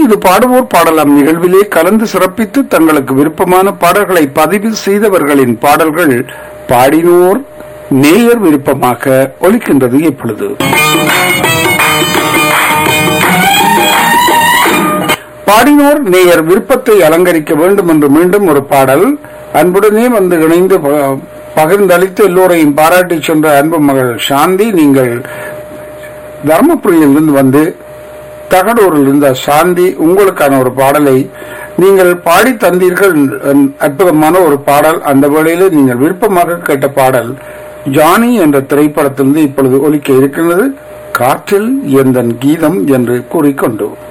இது பாடுவோர் பாடலாம் நிகழ்விலே கலந்து சிறப்பித்து தங்களுக்கு விருப்பமான பாடல்களை பதிவு செய்தவர்களின் பாடல்கள் பாடினோர் நேயர் விருப்பமாக ஒலிக்கின்றது இப்பொழுது பாடினோர் நேயர் விருப்பத்தை அலங்கரிக்க வேண்டும் என்று மீண்டும் ஒரு பாடல் அன்புடனே வந்து இணைந்து ப- பகிர்ந்தளித்து எல்லோரையும் பாராட்டி சென்ற அன்பு மகள் சாந்தி நீங்கள் தர்மபுரியிலிருந்து வந்து தகடூரில் இருந்த சாந்தி உங்களுக்கான ஒரு பாடலை நீங்கள் பாடி தந்தீர்கள் அன்- அற்புதமான ஒரு பாடல் அந்த வேளையிலே நீங்கள் விருப்பமாக கேட்ட பாடல் ஜானி என்ற திரைப்படத்திலிருந்து இப்பொழுது ஒலிக்க இருக்கின்றது காற்றில் எந்தன் கீதம் என்று கூறிக்கொண்டு